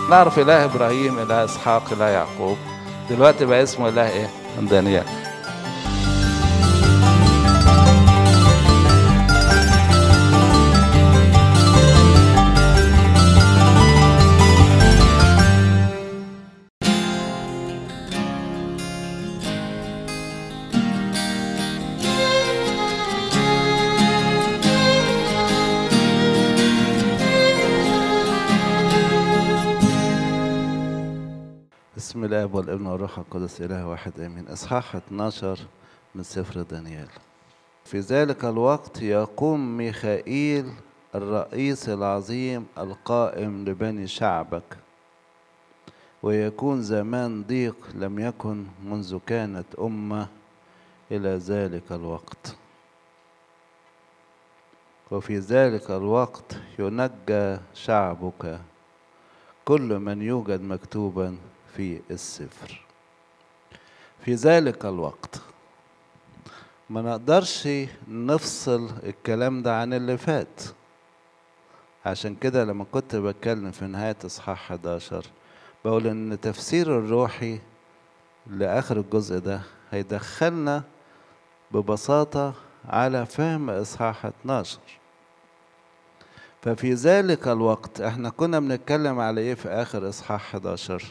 نعرف إله إبراهيم إله إسحاق إله يعقوب دلوقتي بقى اسمه إله إيه؟ دانيال بسم الاب والابن والروح القدس اله واحد امين اصحاح 12 من سفر دانيال في ذلك الوقت يقوم ميخائيل الرئيس العظيم القائم لبني شعبك ويكون زمان ضيق لم يكن منذ كانت امه الى ذلك الوقت وفي ذلك الوقت ينجى شعبك كل من يوجد مكتوبا في السفر في ذلك الوقت ما نقدرش نفصل الكلام ده عن اللي فات عشان كده لما كنت بتكلم في نهاية إصحاح 11 بقول إن تفسير الروحي لآخر الجزء ده هيدخلنا ببساطة على فهم إصحاح 12 ففي ذلك الوقت احنا كنا بنتكلم على ايه في آخر إصحاح 11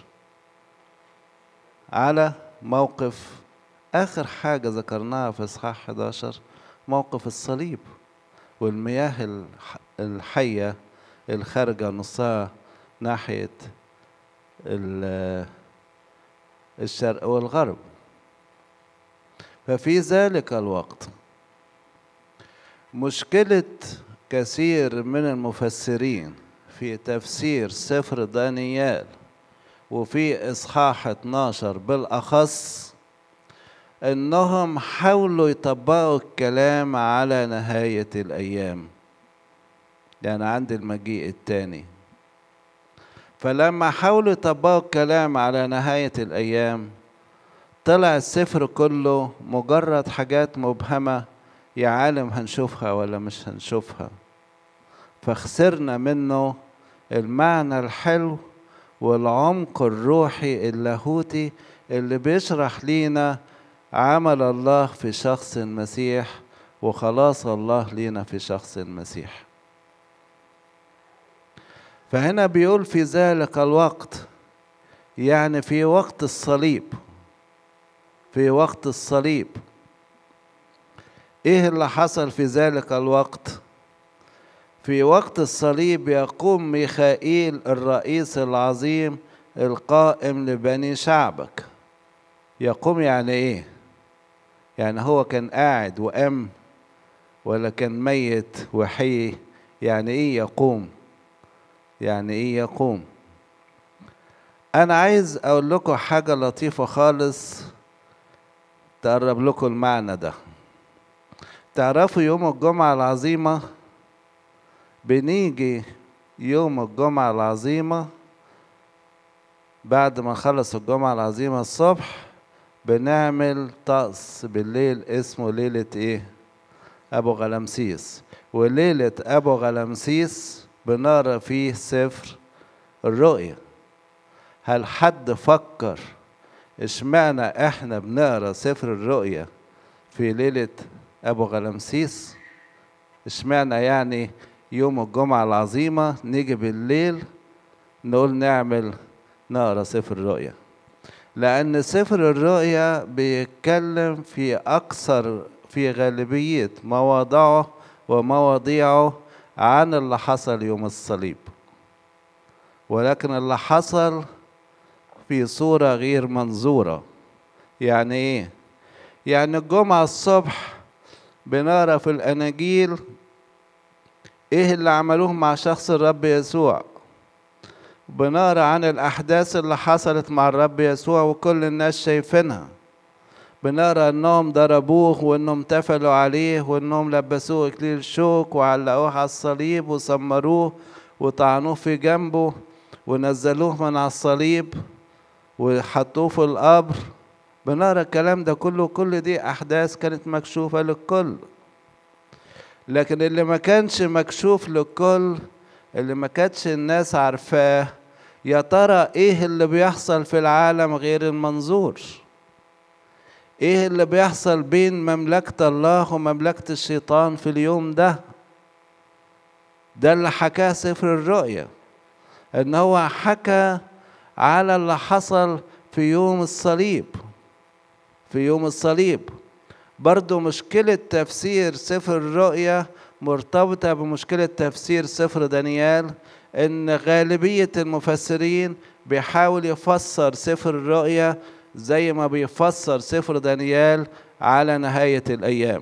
على موقف آخر حاجة ذكرناها في إصحاح 11 موقف الصليب والمياه الحية الخارجة نصها ناحية الشرق والغرب ففي ذلك الوقت مشكلة كثير من المفسرين في تفسير سفر دانيال وفي إصحاح 12 بالأخص إنهم حاولوا يطبقوا الكلام على نهاية الأيام يعني عند المجيء الثاني فلما حاولوا يطبقوا الكلام على نهاية الأيام طلع السفر كله مجرد حاجات مبهمة يا عالم هنشوفها ولا مش هنشوفها فخسرنا منه المعنى الحلو والعمق الروحي اللاهوتي اللي بيشرح لينا عمل الله في شخص المسيح وخلاص الله لينا في شخص المسيح فهنا بيقول في ذلك الوقت يعني في وقت الصليب في وقت الصليب ايه اللي حصل في ذلك الوقت في وقت الصليب يقوم ميخائيل الرئيس العظيم القائم لبني شعبك يقوم يعني ايه يعني هو كان قاعد وقام ولا كان ميت وحي يعني ايه يقوم يعني ايه يقوم انا عايز اقول لكم حاجه لطيفه خالص تقرب لكم المعنى ده تعرفوا يوم الجمعه العظيمه بنيجي يوم الجمعة العظيمة بعد ما نخلص الجمعة العظيمة الصبح بنعمل طقس بالليل اسمه ليلة ايه؟ أبو غلمسيس وليلة أبو غلمسيس بنقرا فيه سفر الرؤيا هل حد فكر اشمعنى احنا بنقرا سفر الرؤيا في ليلة أبو غلمسيس اشمعنى يعني يوم الجمعة العظيمة نيجي بالليل نقول نعمل نقرا سفر الرؤيا لأن سفر الرؤيا بيتكلم في أكثر في غالبية مواضعه ومواضيعه عن اللي حصل يوم الصليب ولكن اللي حصل في صورة غير منظورة يعني ايه؟ يعني الجمعة الصبح بنقرا في الأناجيل ايه اللي عملوه مع شخص الرب يسوع بنقرا عن الاحداث اللي حصلت مع الرب يسوع وكل الناس شايفينها بنقرا انهم ضربوه وانهم تفلوا عليه وانهم لبسوه اكليل شوك وعلقوه على الصليب وسمروه وطعنوه في جنبه ونزلوه من على الصليب وحطوه في القبر بنقرا الكلام ده كله كل دي احداث كانت مكشوفه للكل لكن اللي ما كانش مكشوف للكل اللي ما كانتش الناس عارفاه يا ترى ايه اللي بيحصل في العالم غير المنظور ايه اللي بيحصل بين مملكة الله ومملكة الشيطان في اليوم ده ده اللي حكاه سفر الرؤيا ان هو حكى على اللي حصل في يوم الصليب في يوم الصليب برضو مشكلة تفسير سفر الرؤيا مرتبطة بمشكلة تفسير سفر دانيال ان غالبية المفسرين بيحاول يفسر سفر الرؤيا زي ما بيفسر سفر دانيال على نهاية الأيام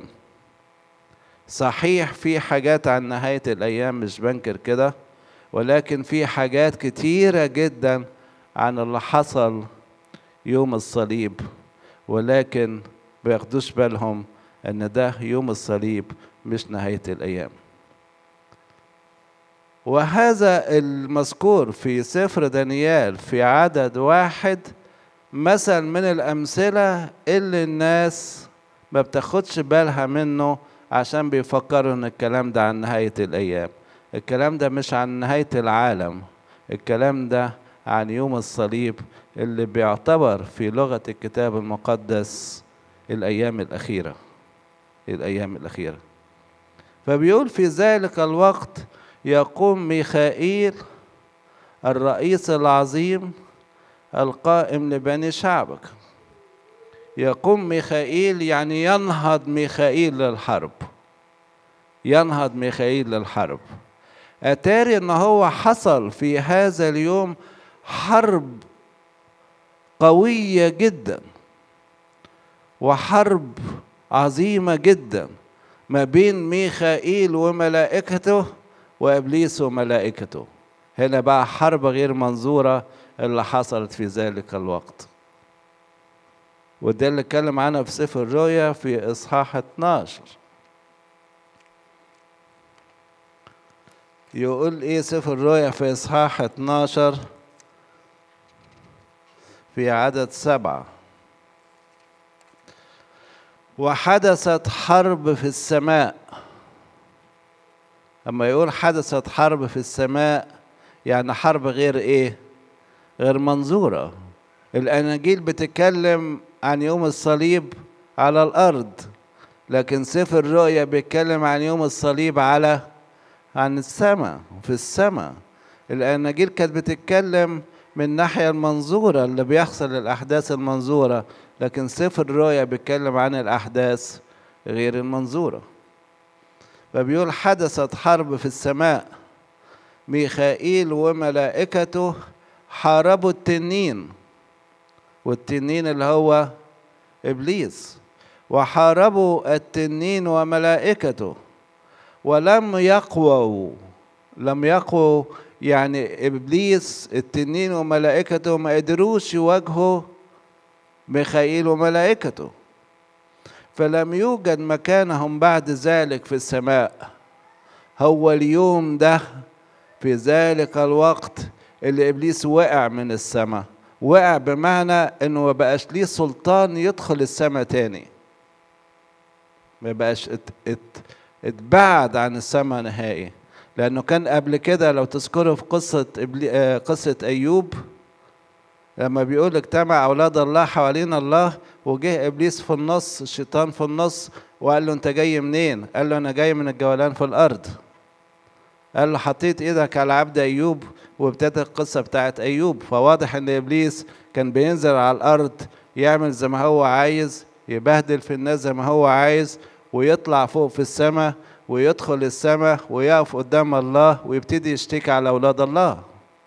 صحيح في حاجات عن نهاية الأيام مش بنكر كده ولكن في حاجات كتيرة جدا عن اللي حصل يوم الصليب ولكن بياخدوش بالهم ان ده يوم الصليب مش نهاية الأيام وهذا المذكور في سفر دانيال في عدد واحد مثل من الأمثلة اللي الناس ما بتاخدش بالها منه عشان بيفكروا ان الكلام ده عن نهاية الأيام الكلام ده مش عن نهاية العالم الكلام ده عن يوم الصليب اللي بيعتبر في لغة الكتاب المقدس الأيام الأخيرة الأيام الأخيرة فبيقول في ذلك الوقت يقوم ميخائيل الرئيس العظيم القائم لبني شعبك يقوم ميخائيل يعني ينهض ميخائيل للحرب ينهض ميخائيل للحرب أتاري إن هو حصل في هذا اليوم حرب قوية جدا وحرب عظيمة جدا ما بين ميخائيل وملائكته وإبليس وملائكته هنا بقى حرب غير منظورة اللي حصلت في ذلك الوقت وده اللي اتكلم عنها في سفر الرؤيا في إصحاح 12 يقول إيه سفر الرؤيا في إصحاح 12 في عدد سبعة وحدثت حرب في السماء أما يقول حدثت حرب في السماء يعني حرب غير إيه غير منظورة الأناجيل بتتكلم عن يوم الصليب على الأرض لكن سفر الرؤيا بيتكلم عن يوم الصليب على عن السماء في السماء الأناجيل كانت بتتكلم من الناحية المنظورة اللي بيحصل الأحداث المنظورة لكن سفر الرؤيا بيتكلم عن الأحداث غير المنظورة فبيقول حدثت حرب في السماء ميخائيل وملائكته حاربوا التنين والتنين اللي هو إبليس وحاربوا التنين وملائكته ولم يقووا لم يقووا يعني ابليس التنين وملائكته ما قدروش يواجهوا ميخائيل وملائكته فلم يوجد مكانهم بعد ذلك في السماء هو اليوم ده في ذلك الوقت اللي ابليس وقع من السماء وقع بمعنى انه ما بقاش ليه سلطان يدخل السماء تاني ما بقاش ات ات اتبعد عن السماء نهائي لانه كان قبل كده لو تذكروا في قصه إبلي... قصه ايوب لما بيقول اجتمع اولاد الله حوالين الله وجه ابليس في النص الشيطان في النص وقال له انت جاي منين قال له انا جاي من الجولان في الارض قال له حطيت ايدك على عبد ايوب وابتدت القصه بتاعت ايوب فواضح ان ابليس كان بينزل على الارض يعمل زي ما هو عايز يبهدل في الناس زي ما هو عايز ويطلع فوق في السماء ويدخل السماء ويقف قدام الله ويبتدي يشتكي على اولاد الله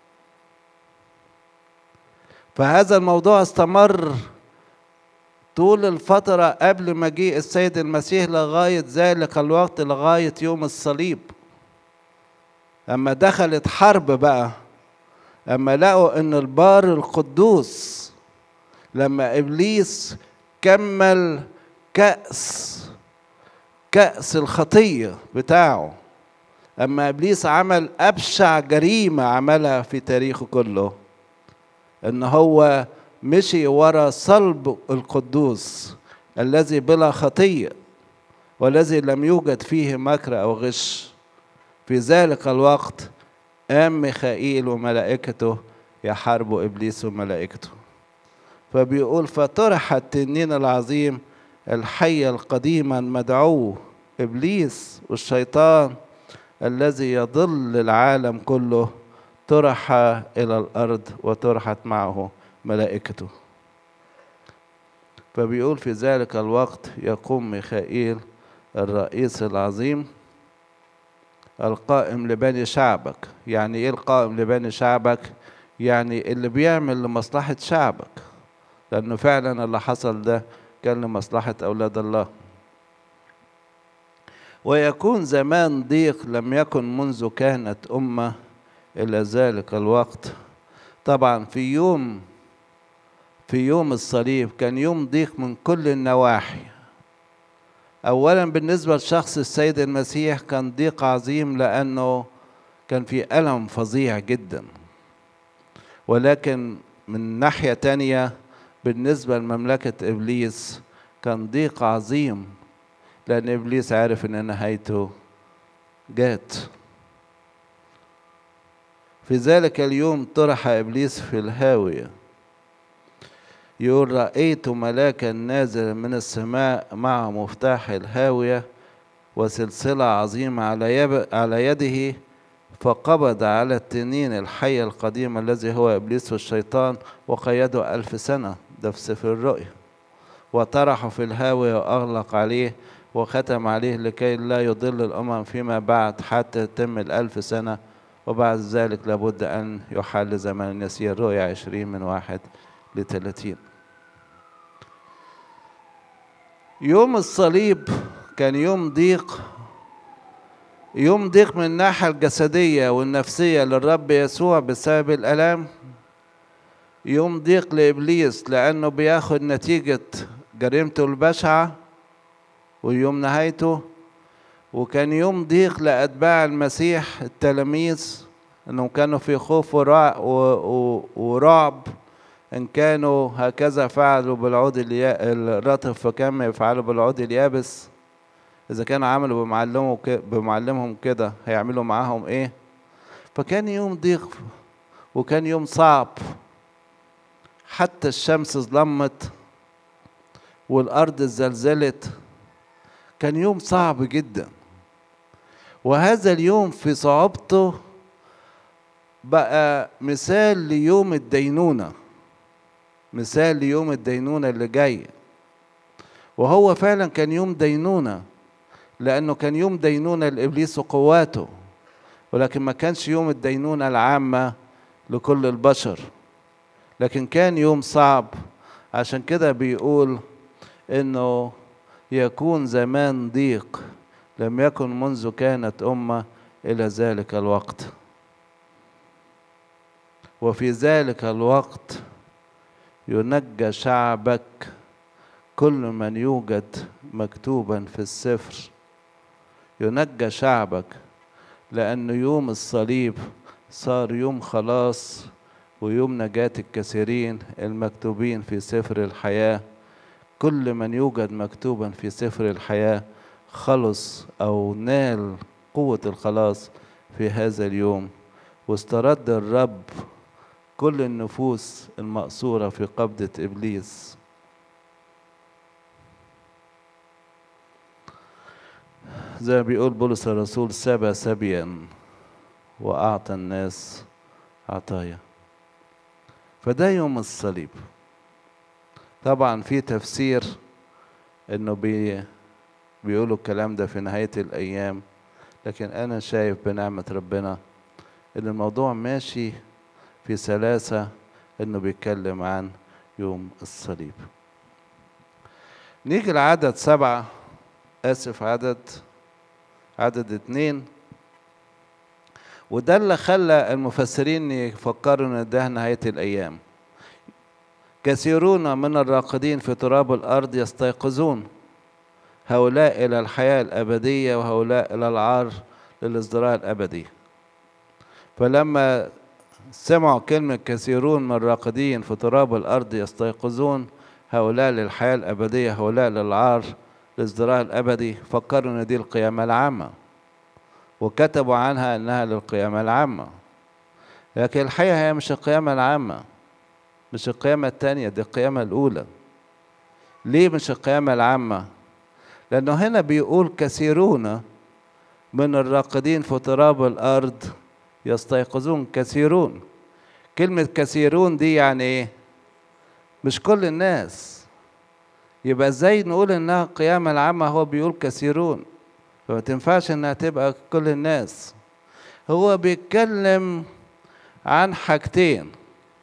فهذا الموضوع استمر طول الفترة قبل مجيء السيد المسيح لغاية ذلك الوقت لغاية يوم الصليب أما دخلت حرب بقى أما لقوا إن البار القدوس لما إبليس كمل كأس كأس الخطية بتاعه أما إبليس عمل أبشع جريمة عملها في تاريخه كله إن هو مشي ورا صلب القدوس الذي بلا خطية والذي لم يوجد فيه مكر أو غش في ذلك الوقت قام ميخائيل وملائكته يحاربوا إبليس وملائكته فبيقول فطرح التنين العظيم الحي القديم المدعو إبليس والشيطان الذي يضل العالم كله طرح إلى الأرض وطرحت معه ملائكته فبيقول في ذلك الوقت يقوم ميخائيل الرئيس العظيم القائم لبني شعبك يعني ايه القائم لبني شعبك يعني اللي بيعمل لمصلحة شعبك لأنه فعلا اللي حصل ده كان لمصلحة أولاد الله ويكون زمان ضيق لم يكن منذ كانت أمة إلى ذلك الوقت طبعا في يوم في يوم الصليب كان يوم ضيق من كل النواحي اولا بالنسبه لشخص السيد المسيح كان ضيق عظيم لانه كان في الم فظيع جدا ولكن من ناحيه تانية بالنسبه لمملكه ابليس كان ضيق عظيم لان ابليس عارف ان نهايته جات في ذلك اليوم طرح ابليس في الهاويه يقول رأيت ملاكا نازلا من السماء مع مفتاح الهاوية وسلسلة عظيمة على, يب... على يده فقبض على التنين الحي القديم الذي هو إبليس والشيطان وقيده ألف سنة ده في سفر الرؤيا وطرحه في الهاوية وأغلق عليه وختم عليه لكي لا يضل الأمم فيما بعد حتى تتم الألف سنة وبعد ذلك لابد أن يحل زمن يسير رؤيا عشرين من واحد لثلاثين يوم الصليب كان يوم ضيق يوم ضيق من الناحية الجسدية والنفسية للرب يسوع بسبب الآلام يوم ضيق لإبليس لأنه بياخد نتيجة جريمته البشعة ويوم نهايته وكان يوم ضيق لأتباع المسيح التلاميذ أنهم كانوا في خوف ورعب إن كانوا هكذا فعلوا بالعود الرطب فكم يفعلوا بالعود اليابس إذا كانوا عملوا بمعلمهم بمعلمهم كده هيعملوا معاهم إيه؟ فكان يوم ضيق وكان يوم صعب حتى الشمس ظلمت والأرض زلزلت كان يوم صعب جدا وهذا اليوم في صعوبته بقى مثال ليوم الدينونه مثال ليوم الدينونة اللي جاي وهو فعلا كان يوم دينونة لأنه كان يوم دينونة لإبليس وقواته ولكن ما كانش يوم الدينونة العامة لكل البشر لكن كان يوم صعب عشان كده بيقول إنه يكون زمان ضيق لم يكن منذ كانت أمة إلى ذلك الوقت وفي ذلك الوقت ينجى شعبك كل من يوجد مكتوبا في السفر ينجى شعبك لأن يوم الصليب صار يوم خلاص ويوم نجاة الكثيرين المكتوبين في سفر الحياة كل من يوجد مكتوبا في سفر الحياة خلص أو نال قوة الخلاص في هذا اليوم واسترد الرب كل النفوس المأسورة في قبضة إبليس زي ما بيقول بولس الرسول سبى سبيا وأعطى الناس عطايا فده يوم الصليب طبعا في تفسير انه بي بيقولوا الكلام ده في نهاية الأيام لكن أنا شايف بنعمة ربنا إن الموضوع ماشي في سلاسة انه بيتكلم عن يوم الصليب نيجي لعدد سبعة آسف عدد عدد اتنين وده اللي خلى المفسرين يفكروا ان ده نهاية الأيام كثيرون من الراقدين في تراب الأرض يستيقظون هؤلاء إلى الحياة الأبدية وهؤلاء إلى العار للازدراء الأبدي فلما سمعوا كلمة كثيرون من الراقدين في تراب الأرض يستيقظون هؤلاء للحياة الأبدية هؤلاء للعار للازدراء الأبدي فكروا إن دي القيامة العامة وكتبوا عنها إنها للقيامة العامة لكن الحقيقة هي مش القيامة العامة مش القيامة التانية دي القيامة الأولى ليه مش القيامة العامة؟ لأنه هنا بيقول كثيرون من الراقدين في تراب الأرض يستيقظون كثيرون كلمة كثيرون دي يعني إيه؟ مش كل الناس يبقى ازاي نقول انها القيامة العامة هو بيقول كثيرون فما تنفعش انها تبقى كل الناس هو بيتكلم عن حاجتين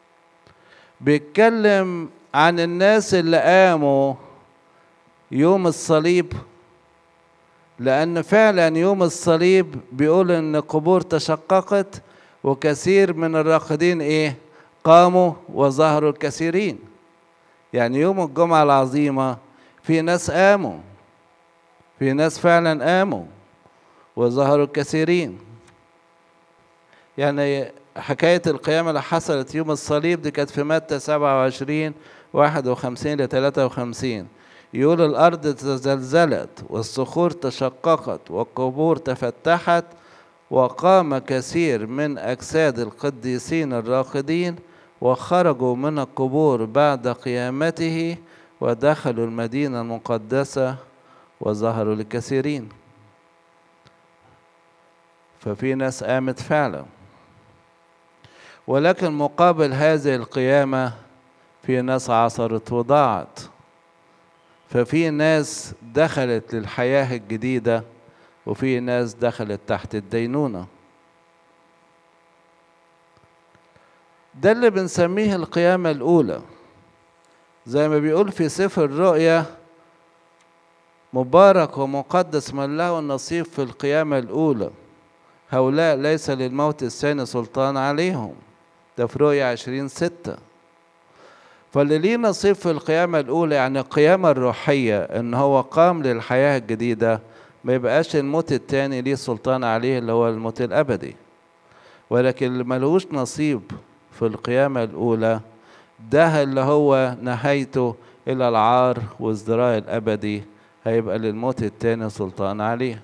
بيتكلم عن الناس اللي قاموا يوم الصليب لأن فعلا يوم الصليب بيقول إن القبور تشققت وكثير من الراقدين إيه قاموا وظهروا الكثيرين يعني يوم الجمعة العظيمة في ناس قاموا في ناس فعلا قاموا وظهروا الكثيرين يعني حكاية القيامة اللي حصلت يوم الصليب دي كانت في متى 27 51 ل 53 يقول الأرض تزلزلت والصخور تشققت والقبور تفتحت وقام كثير من أجساد القديسين الراقدين وخرجوا من القبور بعد قيامته ودخلوا المدينة المقدسة وظهروا لكثيرين ففي ناس قامت فعلا ولكن مقابل هذه القيامة في ناس عصرت وضاعت ففي ناس دخلت للحياة الجديدة وفي ناس دخلت تحت الدينونة ده اللي بنسميه القيامة الأولى زي ما بيقول في سفر الرؤيا مبارك ومقدس من له النصيب في القيامة الأولى هؤلاء ليس للموت الثاني سلطان عليهم ده في رؤيا عشرين ستة فاللي ليه نصيب في القيامة الأولى يعني القيامة الروحية إن هو قام للحياة الجديدة ما يبقاش الموت التاني ليه سلطان عليه اللي هو الموت الأبدي ولكن اللي ملهوش نصيب في القيامة الأولى ده اللي هو نهايته إلى العار والازدراء الأبدي هيبقى للموت التاني سلطان عليه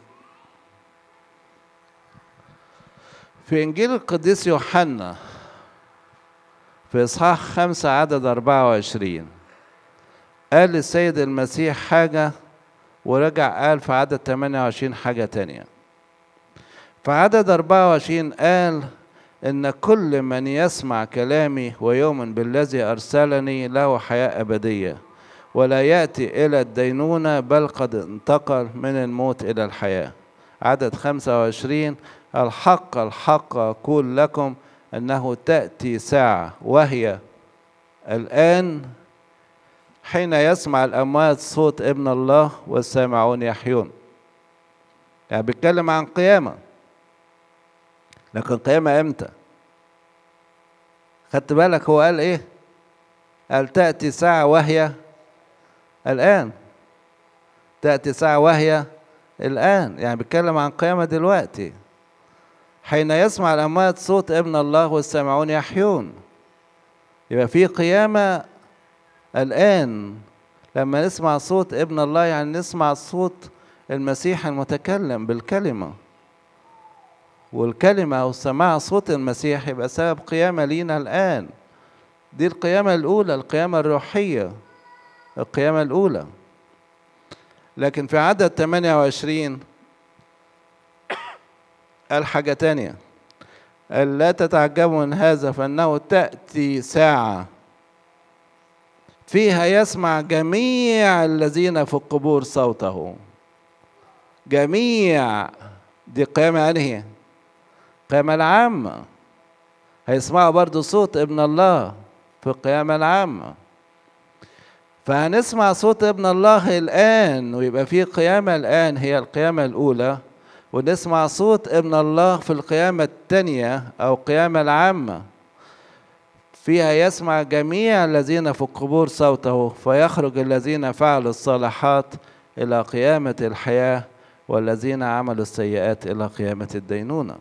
في إنجيل القديس يوحنا في إصحاح خمسة عدد أربعة وعشرين قال السيد المسيح حاجة ورجع قال في عدد 28 حاجة تانية في عدد 24 قال إن كل من يسمع كلامي ويؤمن بالذي أرسلني له حياة أبدية ولا يأتي إلى الدينونة بل قد انتقل من الموت إلى الحياة عدد 25 الحق الحق أقول لكم أنه تأتي ساعة وهي الآن حين يسمع الأموات صوت ابن الله والسامعون يحيون يعني بيتكلم عن قيامة لكن قيامة امتى خدت بالك هو قال ايه قال تأتي ساعة وهي الآن تأتي ساعة وهي الآن يعني بيتكلم عن قيامة دلوقتي حين يسمع الأموات صوت ابن الله والسامعون يحيون يبقى في قيامة الآن لما نسمع صوت ابن الله يعني نسمع صوت المسيح المتكلم بالكلمة والكلمة أو سماع صوت المسيح يبقى سبب قيامة لينا الآن دي القيامة الأولى القيامة الروحية القيامة الأولى لكن في عدد 28 قال حاجة تانية قال لا تتعجبوا من هذا فإنه تأتي ساعة فيها يسمع جميع الذين في القبور صوته جميع دي قيامة أنهي القيامة العامة هيسمعوا برضو صوت ابن الله في القيامة العامة فهنسمع صوت ابن الله الآن ويبقى في قيامة الآن هي القيامة الأولى ونسمع صوت ابن الله في القيامة الثانية أو القيامة العامة فيها يسمع جميع الذين في القبور صوته فيخرج الذين فعلوا الصالحات إلى قيامة الحياة والذين عملوا السيئات إلى قيامة الدينونة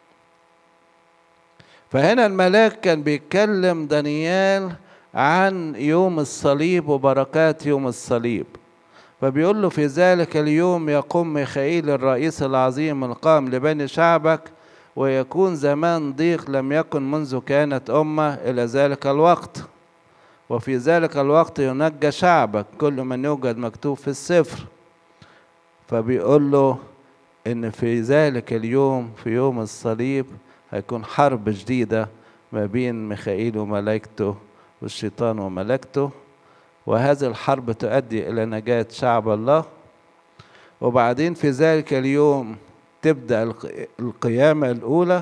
فهنا الملاك كان بيتكلم دانيال عن يوم الصليب وبركات يوم الصليب فبيقول له في ذلك اليوم يقوم ميخائيل الرئيس العظيم القام لبني شعبك ويكون زمان ضيق لم يكن منذ كانت أمة إلى ذلك الوقت وفي ذلك الوقت ينجى شعبك كل من يوجد مكتوب في السفر فبيقول له إن في ذلك اليوم في يوم الصليب هيكون حرب جديدة ما بين ميخائيل وملائكته والشيطان وملائكته وهذه الحرب تؤدي إلى نجاة شعب الله وبعدين في ذلك اليوم تبدأ القيامة الأولى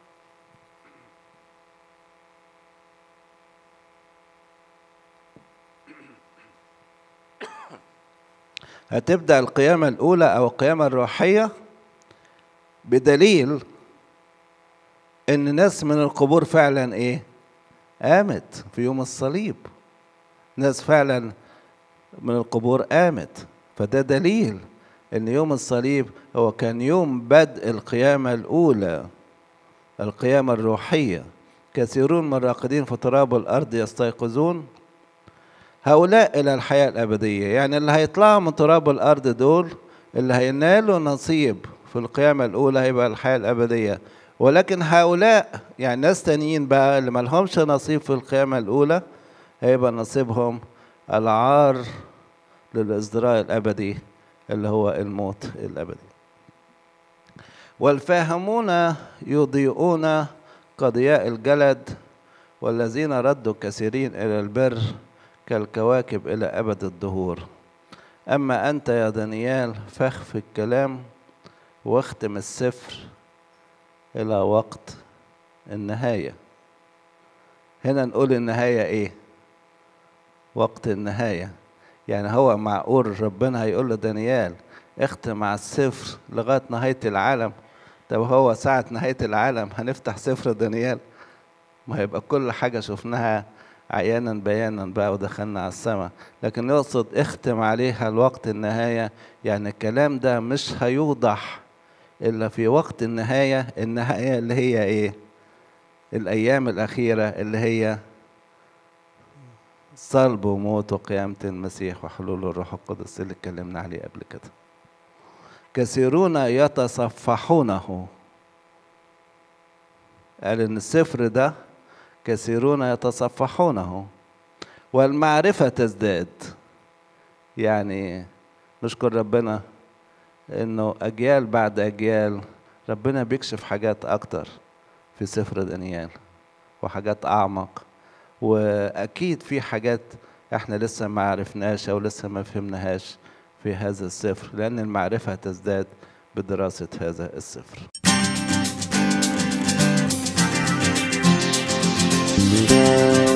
هتبدأ القيامة الأولى أو القيامة الروحية بدليل إن ناس من القبور فعلا إيه؟ قامت في يوم الصليب ناس فعلا من القبور قامت فده دليل ان يوم الصليب هو كان يوم بدء القيامة الأولى القيامة الروحية كثيرون من الراقدين في تراب الأرض يستيقظون هؤلاء إلى الحياة الأبدية يعني اللي هيطلعوا من تراب الأرض دول اللي هينالوا نصيب في القيامة الأولى هيبقى الحياة الأبدية ولكن هؤلاء يعني ناس تانيين بقى اللي ملهمش نصيب في القيامة الأولى هيبقى نصيبهم العار للإصدراء الأبدي اللي هو الموت الأبدي والفاهمون يضيئون قضياء الجلد والذين ردوا كثيرين إلى البر كالكواكب إلى أبد الدهور أما أنت يا دانيال فخف الكلام واختم السفر إلى وقت النهاية هنا نقول النهاية إيه وقت النهاية يعني هو معقول ربنا هيقول له دانيال اختم على السفر لغاية نهاية العالم طب هو ساعة نهاية العالم هنفتح سفر دانيال ما هيبقى كل حاجة شفناها عيانا بيانا بقى ودخلنا على السماء لكن يقصد اختم عليها الوقت النهاية يعني الكلام ده مش هيوضح إلا في وقت النهاية النهاية اللي هي إيه الأيام الأخيرة اللي هي صلب وموت وقيامة المسيح وحلول الروح القدس اللي اتكلمنا عليه قبل كده كثيرون يتصفحونه قال ان السفر ده كثيرون يتصفحونه والمعرفة تزداد يعني نشكر ربنا انه اجيال بعد اجيال ربنا بيكشف حاجات اكتر في سفر دانيال وحاجات اعمق واكيد في حاجات احنا لسه ما عرفناش او لسه ما فهمناهاش في هذا السفر لان المعرفه تزداد بدراسه هذا السفر thank you